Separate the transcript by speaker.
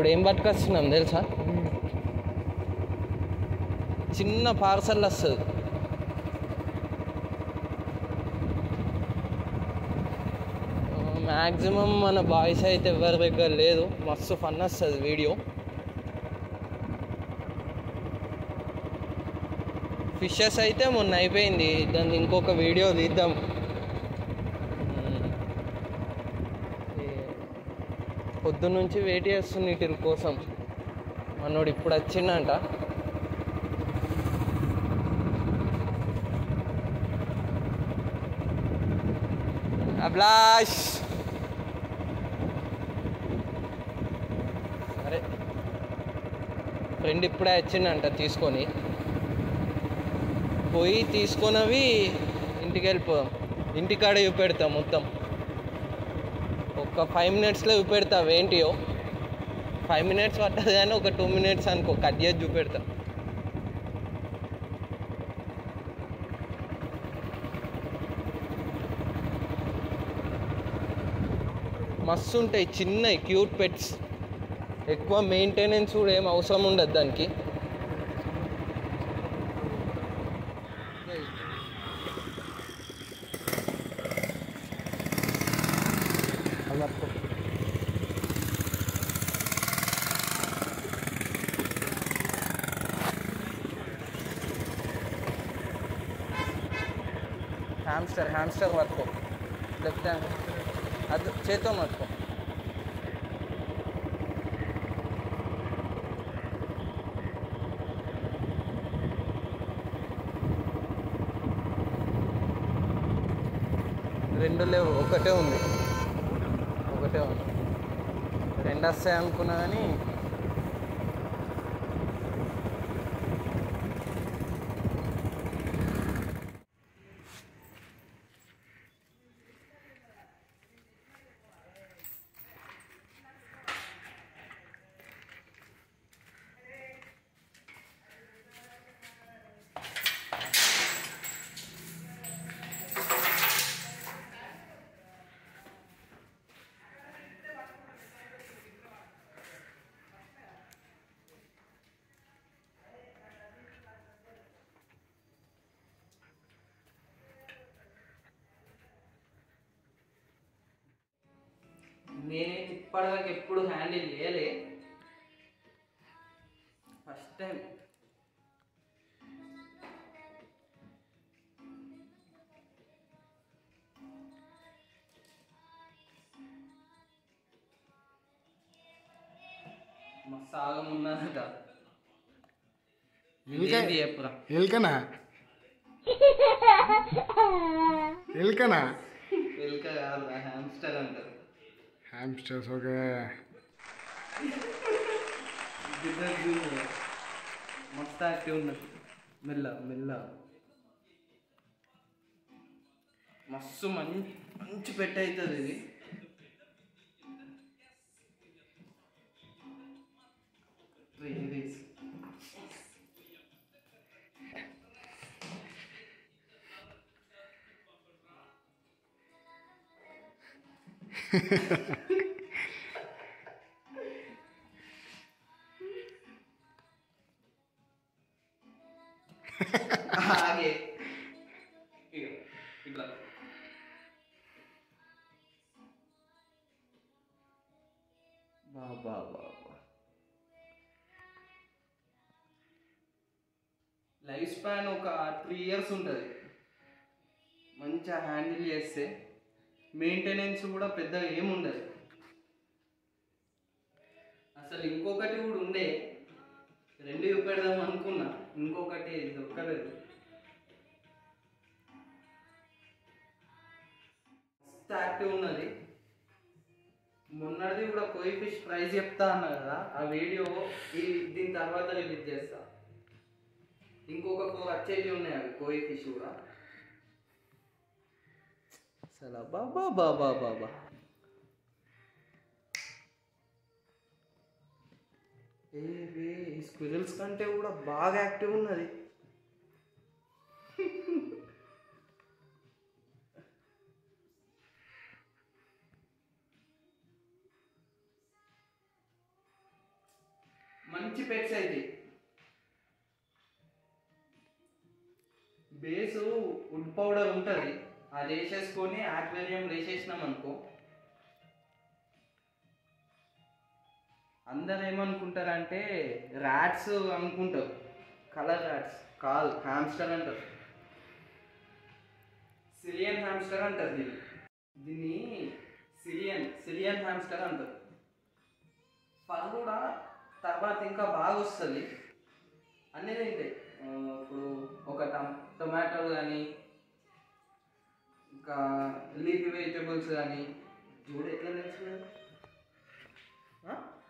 Speaker 1: ఇప్పుడు ఏం పట్టుకొస్తున్నాం తెలుసా చిన్న పార్సల్ వస్తుంది మ్యాక్సిమం మన బాయ్స్ అయితే ఎవరి దగ్గర లేదు మస్తు ఫన్ వస్తుంది వీడియో ఫిషెస్ అయితే మొన్న అయిపోయింది దాన్ని ఇంకొక వీడియో తీద్దాం మ్మ్. ఏ- పొద్దున్నుంచి వెయిట్ చేస్తుంది వీటి కోసం మనోడు ఇప్పుడు వచ్చిండంట అభిలాష్ సరే ఫ్రెండ్ ఇప్పుడే వచ్చిండంట తీసుకొని పోయి తీసుకొనవి ఇంటికి వెళ్ళిపోదాం ఇంటికాడ చూపెడతాం మొత్తం ఒక ఫైవ్ మినిట్స్లో చూపెడతా ఏంటియో ఫైవ్ మినిట్స్ పట్టదు కానీ ఒక టూ మినిట్స్ అనుకో కట్ చేసి చూపెడతా మస్తు ఉంటాయి చిన్నవి క్యూట్ పెట్స్ ఎక్కువ మెయింటెనెన్స్ కూడా ఏం అవసరం ఉండదు దానికి హ్యామ్స్టర్ హ్యామ్స్టర్ పట్టుకో లెఫ్ట్ హ్యాండ్ అది చేత్తో పట్టుకో రెండు లేవు ఒకటే ఉంది ఒకటే ఉంది రెండు వస్తాయి అనుకున్నా కానీ నేనైతే ఇప్పటిదాకా ఎప్పుడు హ్యాండిల్ చేయలే ఫస్ట్ టైం మస్తు ఆగం ఉన్నదట
Speaker 2: ఇంకా
Speaker 1: ఇదేంటి చెప్పురా
Speaker 2: ఎలుకనా ఎలుకనా
Speaker 1: ఎలుక కాదు హ్యామ్స్టర్ అంటారు
Speaker 2: హ్యామ్స్టర్స్ ఓకే
Speaker 1: గిద్దరు చూడు. మస్తు యాక్టివ్ ఉన్నది మెల్ల మెల్ల మస్తు మంచి మంచి పెట్ అవుతుంది ఇది ఇది ఆగే ఇక ఇట్లా బాబా బాబా లైఫ్ స్పాన్ ఒక త్రీ ఇయర్స్ ఉంటుంది మంచిగా హ్యాండిల్ చేస్తే మెయింటెనెన్స్ కూడా పెద్దగా ఏముండదు అసలు ఇంకొకటి కూడా ఉండే రెండు చూపెడదాం అనుకున్నా ఇంకొకటి దొరకలేదు మస్తు యాక్టివ్ ఉన్నది మొన్నటిది కూడా కోయి ఫిష్ ప్రైస్ చెప్తా అన్నా కదా ఆ వీడియో ఈ దీని తర్వాత రిలీజ్ చేస్తా ఇంకొక కో వచ్చేవి ఉన్నాయి అవి కోయి ఫిష్ కూడా అసలు బాబా బాబా బాబా ఏ స్క్విరల్స్ కంటే కూడా బాగా యాక్టివ్ ఉన్నది మంచి పెట్స్ అవుతాయి బేసు వుడ్ పౌడర్ ఉంటుంది అది వేసేసుకొని ఆక్వేరియం వేసేసినాం అనుకో అందరు ఏమనుకుంటారంటే ర్యాట్స్ అనుకుంటారు కలర్ ర్యాట్స్ కాదు హ్యామ్స్టర్ అంటారు సిలియన్ హ్యామ్స్టర్ అంటారు దీన్ని దీన్ని సిలియన్ సిలియన్ హ్యామ్స్టర్ అంటారు ఫర్ కూడా తర్వాత ఇంకా బాగా వస్తుంది అన్నీ తింటాయి ఆ, ఇప్పుడు ఒక టమ్ టొమాటోలు కానీ ఇంకా లీఫీ వెజిటబుల్స్ కానీ చూడు ఎట్లా తెలుసు